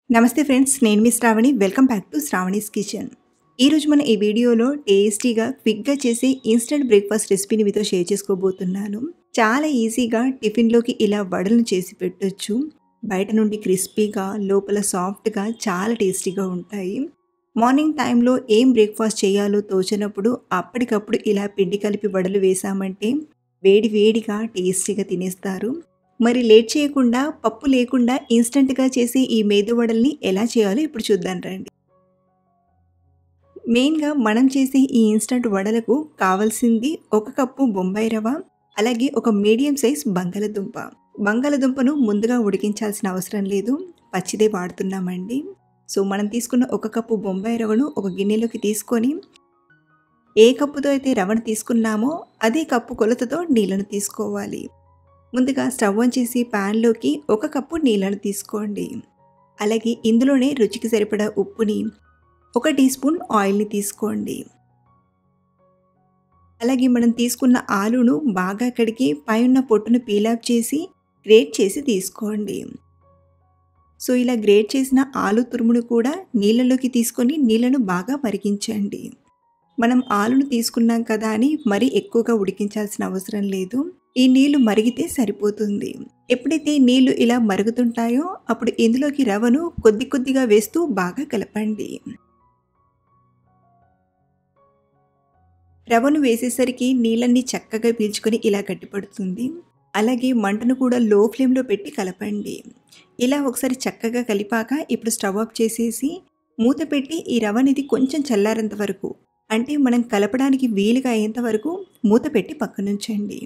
నమస్తే ఫ్రెండ్స్ నేను మీ Sravani welcome back to Sravani's kitchen ఈరోజు మన ఈ వీడియోలో టేస్టీగా క్విక్గా చేసే ఇన్స్టెంట్ బ్రేక్ఫాస్ట్ రెసిపీని మీతో షేర్ చేసుకోబోతున్నాను చాలా ఈజీగా టిఫిన్లోకి ఇలా వడలను చేసి పెట్టొచ్చు బయట నుండి క్రిస్పీగా లోపల సాఫ్ట్గా చాలా టేస్టీగా ఉంటాయి మార్నింగ్ టైంలో ఏం బ్రేక్ఫాస్ట్ చేయాలో తోచినప్పుడు అప్పటికప్పుడు ఇలా పిండి కలిపి వడలు వేసామంటే వేడి వేడిగా టేస్టీగా తినేస్తారు మరి లేట్ చేయకుండా పప్పు లేకుండా ఇన్స్టెంట్గా చేసే ఈ మేదు వడల్ని ఎలా చేయాలో ఇప్పుడు చూద్దాం రండి మెయిన్గా మనం చేసే ఈ ఇన్స్టంట్ వడలకు కావాల్సింది ఒక కప్పు బొంబాయి రవ అలాగే ఒక మీడియం సైజ్ బంగాళదుంప బంగాళదుంపను ముందుగా ఉడికించాల్సిన అవసరం లేదు పచ్చిదే వాడుతున్నామండి సో మనం తీసుకున్న ఒక కప్పు బొంబాయి రవను ఒక గిన్నెలోకి తీసుకొని ఏ కప్పుతో అయితే రవను తీసుకున్నామో అదే కప్పు కొలతతో నీళ్ళను తీసుకోవాలి ముందుగా స్టవ్ ఆన్ చేసి ప్యాన్లోకి ఒక కప్పు నీళ్ళను తీసుకోండి అలాగే ఇందులోనే రుచికి సరిపడా ఉప్పుని ఒక టీ స్పూన్ ఆయిల్ని తీసుకోండి అలాగే మనం తీసుకున్న ఆలును బాగా కడిగి పైన పొట్టును పీలాప్ చేసి గ్రేట్ చేసి తీసుకోండి సో ఇలా గ్రేట్ చేసిన ఆలు తురుమును కూడా నీళ్ళలోకి తీసుకొని నీళ్ళను బాగా మరిగించండి మనం ఆలును తీసుకున్నాం కదా అని మరీ ఎక్కువగా ఉడికించాల్సిన అవసరం లేదు ఈ నీళ్లు మరిగితే సరిపోతుంది ఎప్పుడైతే నీళ్లు ఇలా మరుగుతుంటాయో అప్పుడు ఇందులోకి రవను కొద్ది కొద్దిగా వేస్తూ బాగా కలపండి రవను వేసేసరికి నీళ్ళన్నీ చక్కగా పీల్చుకొని ఇలా గట్టిపడుతుంది అలాగే మంటను కూడా లో ఫ్లేమ్లో పెట్టి కలపండి ఇలా ఒకసారి చక్కగా కలిపాక ఇప్పుడు స్టవ్ ఆఫ్ చేసేసి మూత పెట్టి ఈ రవనిది కొంచెం చల్లారేంత వరకు అంటే మనం కలపడానికి వీలుగా అయ్యేంత వరకు మూత పెట్టి పక్కనుంచండి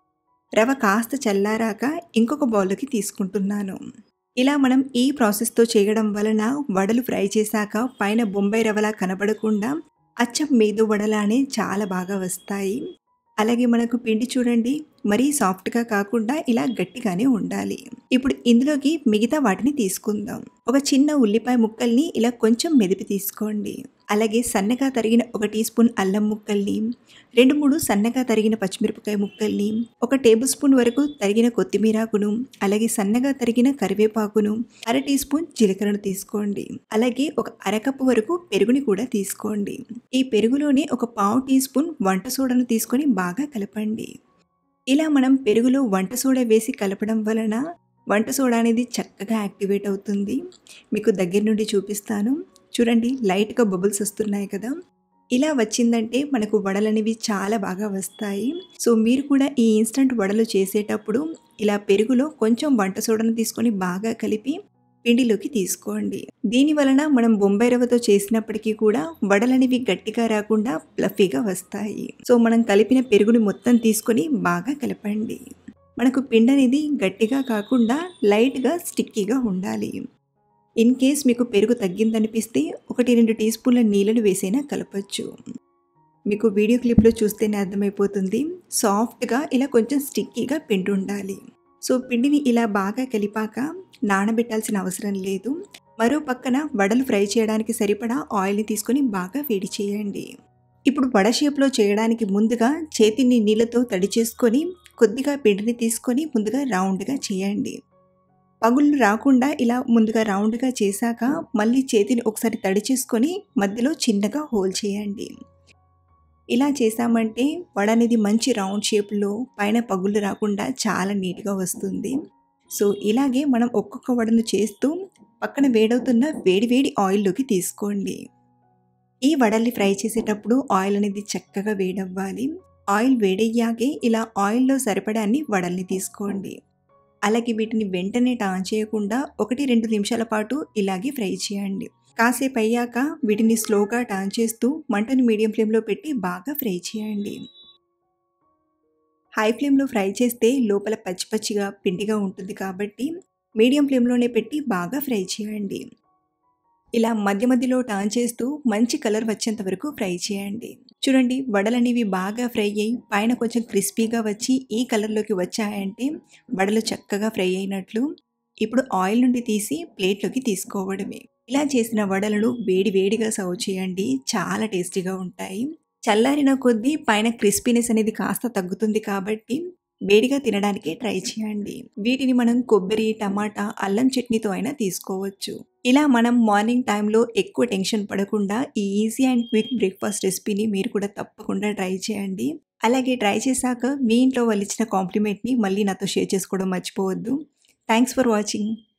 రవ కాస్త చల్లారాక ఇంకొక బౌల్లోకి తీసుకుంటున్నాను ఇలా మనం ఈ ప్రాసెస్తో చేయడం వలన వడలు ఫ్రై చేశాక పైన బొంబాయి రవలా కనబడకుండా అచ్చం మేదు వడలానే చాలా బాగా వస్తాయి అలాగే మనకు పిండి చూడండి మరీ సాఫ్ట్గా కాకుండా ఇలా గట్టిగానే ఉండాలి ఇప్పుడు ఇందులోకి మిగతా వాటిని తీసుకుందాం ఒక చిన్న ఉల్లిపాయ ముక్కల్ని ఇలా కొంచెం మెదిపి తీసుకోండి అలాగే సన్నగా తరిగిన ఒక టీ స్పూన్ అల్లం ముక్కల్ని రెండు మూడు సన్నగా తరిగిన పచ్చిమిరపకాయ ముక్కల్ని ఒక టేబుల్ స్పూన్ వరకు తరిగిన కొత్తిమీరాకును అలాగే సన్నగా తరిగిన కరివేపాకును అర టీ స్పూన్ జీలకర్రను తీసుకోండి అలాగే ఒక అరకప్పు వరకు పెరుగుని కూడా తీసుకోండి ఈ పెరుగులోనే ఒక పావు టీ స్పూన్ వంట సోడాను తీసుకొని బాగా కలపండి ఇలా మనం పెరుగులో వంట సోడా వేసి కలపడం వలన వంట సోడా అనేది చక్కగా యాక్టివేట్ అవుతుంది మీకు దగ్గర నుండి చూపిస్తాను చూడండి లైట్గా బబుల్స్ వస్తున్నాయి కదా ఇలా వచ్చిందంటే మనకు వడలనేవి చాలా బాగా వస్తాయి సో మీరు కూడా ఈ ఇన్స్టంట్ వడలు చేసేటప్పుడు ఇలా పెరుగులో కొంచెం వంట సోడాను తీసుకొని బాగా కలిపి పిండిలోకి తీసుకోండి దీని వలన మనం బొంబాయి రవ్వతో చేసినప్పటికీ కూడా వడలనేవి గట్టిగా రాకుండా ప్లఫీగా వస్తాయి సో మనం కలిపిన పెరుగుని మొత్తం తీసుకొని బాగా కలపండి మనకు పిండి అనేది గట్టిగా కాకుండా లైట్గా స్టిక్కీగా ఉండాలి ఇన్ కేస్ మీకు పెరుగు తగ్గిందనిపిస్తే ఒకటి రెండు టీ స్పూన్ల నీళ్ళను వేసైనా కలపచ్చు మీకు వీడియో క్లిప్లో చూస్తేనే అర్థమైపోతుంది సాఫ్ట్గా ఇలా కొంచెం స్టిక్కీగా పిండి ఉండాలి సో పిండిని ఇలా బాగా కలిపాక నానబెట్టాల్సిన అవసరం లేదు మరో పక్కన వడలు ఫ్రై చేయడానికి సరిపడా ఆయిల్ని తీసుకొని బాగా వేడి చేయండి ఇప్పుడు వడ షేప్లో చేయడానికి ముందుగా చేతిని నీళ్ళతో తడి చేసుకొని కొద్దిగా పిండిని తీసుకొని ముందుగా రౌండ్గా చేయండి పగుళ్ళు రాకుండా ఇలా ముందుగా రౌండ్గా చేశాక మళ్ళీ చేతిని ఒకసారి తడి చేసుకొని మధ్యలో చిన్నగా హోల్ చేయండి ఇలా చేసామంటే వడ అనేది మంచి రౌండ్ షేప్లో పైన పగుళ్ళు రాకుండా చాలా నీట్గా వస్తుంది సో ఇలాగే మనం ఒక్కొక్క వడను చేస్తూ పక్కన వేడవుతున్న వేడి వేడి ఆయిల్లోకి తీసుకోండి ఈ వడల్ని ఫ్రై చేసేటప్పుడు ఆయిల్ అనేది చక్కగా వేడవ్వాలి ఆయిల్ వేడయ్యాకే ఇలా ఆయిల్లో సరిపడాన్ని వడల్ని తీసుకోండి అలాగే వీటిని వెంటనే టాన్ చేయకుండా ఒకటి రెండు నిమిషాల పాటు ఇలాగే ఫ్రై చేయండి కాసేపు అయ్యాక వీటిని స్లోగా టాన్ చేస్తూ మంటను మీడియం ఫ్లేమ్లో పెట్టి బాగా ఫ్రై చేయండి హై ఫ్లేమ్లో ఫ్రై చేస్తే లోపల పచ్చి పచ్చిగా పిండిగా ఉంటుంది కాబట్టి మీడియం ఫ్లేమ్లోనే పెట్టి బాగా ఫ్రై చేయండి ఇలా మధ్య మధ్యలో టాన్ చేస్తూ మంచి కలర్ వచ్చేంత వరకు ఫ్రై చేయండి చూడండి వడలనేవి బాగా ఫ్రై అయ్యి పైన కొంచెం క్రిస్పీగా వచ్చి ఈ కలర్లోకి వచ్చాయంటే వడలు చక్కగా ఫ్రై అయినట్లు ఇప్పుడు ఆయిల్ నుండి తీసి ప్లేట్లోకి తీసుకోవడమే ఇలా చేసిన వడలను వేడి వేడిగా సర్వ్ చేయండి చాలా టేస్టీగా ఉంటాయి చల్లారిన కొద్దీ పైన క్రిస్పీనెస్ అనేది కాస్త తగ్గుతుంది కాబట్టి వేడిగా తినడానికి ట్రై చేయండి వీటిని మనం కొబ్బరి టమాటా అల్లం చట్నీతో అయినా తీసుకోవచ్చు ఇలా మనం మార్నింగ్ టైంలో ఎక్కువ టెన్షన్ పడకుండా ఈ ఈజీ అండ్ క్విక్ బ్రేక్ఫాస్ట్ రెసిపీని మీరు కూడా తప్పకుండా ట్రై చేయండి అలాగే ట్రై చేశాక మీ ఇంట్లో వాళ్ళు ఇచ్చిన కాంప్లిమెంట్ని మళ్ళీ నాతో షేర్ చేసుకోవడం మర్చిపోవద్దు థ్యాంక్స్ ఫర్ వాచింగ్